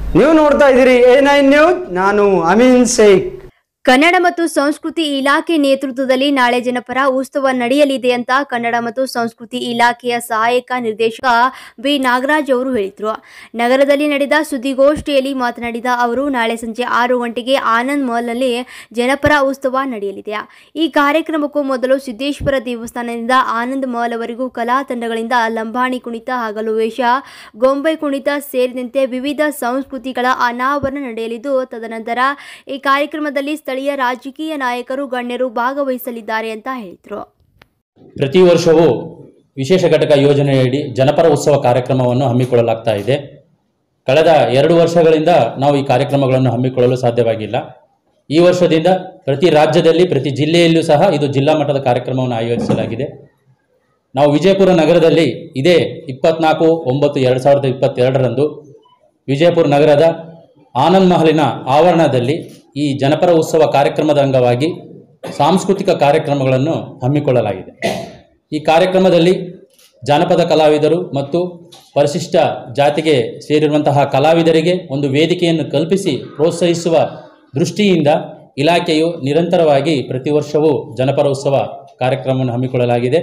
ನೀವು ನೋಡ್ತಾ ಇದ್ದೀರಿ ಎ ನೈನ್ ನ್ಯೂಸ್ ನಾನು ಅಮೀನ್ ಶೇಖ್ ಕನ್ನಡ ಮತ್ತು ಸಂಸ್ಕೃತಿ ಇಲಾಖೆ ನೇತೃತ್ವದಲ್ಲಿ ನಾಳೆ ಜನಪರ ಉತ್ಸವ ನಡೆಯಲಿದೆ ಅಂತ ಕನ್ನಡ ಮತ್ತು ಸಂಸ್ಕೃತಿ ಇಲಾಖೆಯ ಸಹಾಯಕ ನಿರ್ದೇಶಕ ಬಿ ನಾಗರಾಜ್ ಅವರು ಹೇಳಿದರು ನಗರದಲ್ಲಿ ನಡೆದ ಸುದ್ದಿಗೋಷ್ಠಿಯಲ್ಲಿ ಮಾತನಾಡಿದ ಅವರು ನಾಳೆ ಸಂಜೆ ಆರು ಗಂಟೆಗೆ ಆನಂದ್ ಮಾಲ್ನಲ್ಲಿ ಜನಪರ ಉತ್ಸವ ನಡೆಯಲಿದೆ ಈ ಕಾರ್ಯಕ್ರಮಕ್ಕೂ ಮೊದಲು ಸಿದ್ದೇಶ್ವರ ದೇವಸ್ಥಾನದಿಂದ ಆನಂದ್ ಮಾಲ್ ವರೆಗೂ ಕಲಾ ತಂಡಗಳಿಂದ ಲಂಬಾಣಿ ಕುಣಿತ ಹಗಲು ವೇಷ ಗೊಂಬೆ ಕುಣಿತ ಸೇರಿದಂತೆ ವಿವಿಧ ಸಂಸ್ಕೃತಿಗಳ ಅನಾವರಣ ನಡೆಯಲಿದ್ದು ತದನಂತರ ಈ ಕಾರ್ಯಕ್ರಮದಲ್ಲಿ ಸ್ಥಳೀಯ ರಾಜಕೀಯ ನಾಯಕರು ಗಣ್ಯರು ಭಾಗವಹಿಸಲಿದ್ದಾರೆ ಅಂತ ಹೇಳಿದರು ಪ್ರತಿ ವರ್ಷವೂ ವಿಶೇಷ ಘಟಕ ಯೋಜನೆಯಡಿ ಜನಪರ ಉತ್ಸವ ಕಾರ್ಯಕ್ರಮವನ್ನು ಹಮ್ಮಿಕೊಳ್ಳಲಾಗ್ತಾ ಇದೆ ಕಳೆದ ಎರಡು ವರ್ಷಗಳಿಂದ ನಾವು ಈ ಕಾರ್ಯಕ್ರಮಗಳನ್ನು ಹಮ್ಮಿಕೊಳ್ಳಲು ಸಾಧ್ಯವಾಗಿಲ್ಲ ಈ ವರ್ಷದಿಂದ ಪ್ರತಿ ರಾಜ್ಯದಲ್ಲಿ ಪ್ರತಿ ಜಿಲ್ಲೆಯಲ್ಲೂ ಸಹ ಇದು ಜಿಲ್ಲಾ ಮಟ್ಟದ ಕಾರ್ಯಕ್ರಮವನ್ನು ಆಯೋಜಿಸಲಾಗಿದೆ ನಾವು ವಿಜಯಪುರ ನಗರದಲ್ಲಿ ಇದೇ ಇಪ್ಪತ್ನಾಲ್ಕು ಒಂಬತ್ತು ಎರಡು ಸಾವಿರದ ಇಪ್ಪತ್ತೆರಡರಂದು ವಿಜಯಪುರ ನಗರದ ಆನಂದ್ ಮಹಲಿನ ಆವರಣದಲ್ಲಿ ಈ ಜನಪರ ಉತ್ಸವ ಕಾರ್ಯಕ್ರಮದ ಅಂಗವಾಗಿ ಸಾಂಸ್ಕೃತಿಕ ಕಾರ್ಯಕ್ರಮಗಳನ್ನು ಹಮ್ಮಿಕೊಳ್ಳಲಾಗಿದೆ ಈ ಕಾರ್ಯಕ್ರಮದಲ್ಲಿ ಜಾನಪದ ಕಲಾವಿದರು ಮತ್ತು ಪರಿಶಿಷ್ಟ ಜಾತಿಗೆ ಸೇರಿರುವಂತಹ ಕಲಾವಿದರಿಗೆ ಒಂದು ವೇದಿಕೆಯನ್ನು ಕಲ್ಪಿಸಿ ಪ್ರೋತ್ಸಾಹಿಸುವ ದೃಷ್ಟಿಯಿಂದ ಇಲಾಖೆಯು ನಿರಂತರವಾಗಿ ಪ್ರತಿ ವರ್ಷವೂ ಜನಪರ ಉತ್ಸವ ಕಾರ್ಯಕ್ರಮವನ್ನು ಹಮ್ಮಿಕೊಳ್ಳಲಾಗಿದೆ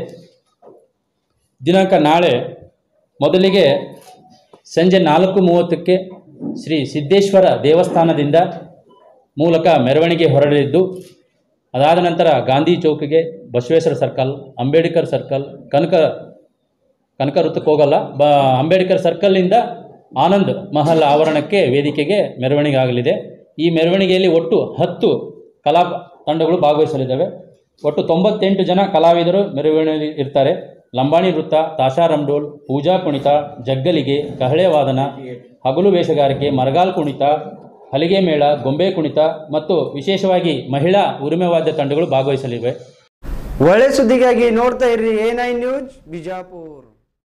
ದಿನಾಂಕ ನಾಳೆ ಮೊದಲಿಗೆ ಸಂಜೆ ನಾಲ್ಕು ಮೂವತ್ತಕ್ಕೆ ಶ್ರೀ ಸಿದ್ದೇಶ್ವರ ದೇವಸ್ಥಾನದಿಂದ ಮೂಲಕ ಮೆರವಣಿಗೆ ಹೊರಡಲಿದ್ದು ಅದಾದ ನಂತರ ಗಾಂಧಿ ಚೌಕಿಗೆ ಬಸವೇಶ್ವರ ಸರ್ಕಲ್ ಅಂಬೇಡ್ಕರ್ ಸರ್ಕಲ್ ಕನಕ ಕನಕ ವೃತ್ತಕ್ಕೆ ಹೋಗಲ್ಲ ಬ ಅಂಬೇಡ್ಕರ್ ಸರ್ಕಲ್ನಿಂದ ಆನಂದ್ ಮಹಲ್ ಆವರಣಕ್ಕೆ ವೇದಿಕೆಗೆ ಮೆರವಣಿಗೆ ಆಗಲಿದೆ ಈ ಮೆರವಣಿಗೆಯಲ್ಲಿ ಒಟ್ಟು ಹತ್ತು ಕಲಾ ತಂಡಗಳು ಭಾಗವಹಿಸಲಿದ್ದಾವೆ ಒಟ್ಟು ತೊಂಬತ್ತೆಂಟು ಜನ ಕಲಾವಿದರು ಮೆರವಣಿಗೆ ಇರ್ತಾರೆ ಲಂಬಾಣಿ ವೃತ್ತ ತಾಶಾರಮ್ಡೋಲ್ ಪೂಜಾ ಕುಣಿತ ಜಗ್ಗಲಿಗೆ ಕಹಳೆ ವಾದನ ಹಗಲು ವೇಷಗಾರಿಕೆ ಮರಗಾಲ್ ಕುಣಿತ ಹಲಿಗೆ ಮೇಳ ಗೊಂಬೆ ಕುಣಿತ ಮತ್ತು ವಿಶೇಷವಾಗಿ ಮಹಿಳಾ ಉರಿಮೆ ವಾದ್ಯ ತಂಡಗಳು ಭಾಗವಹಿಸಲಿವೆ ಒಳ್ಳೆ ಸುದ್ದಿಗಾಗಿ ನೋಡ್ತಾ ಇರ್ರಿ ಎ ನೈನ್ ನ್ಯೂಸ್ ಬಿಜಾಪುರ್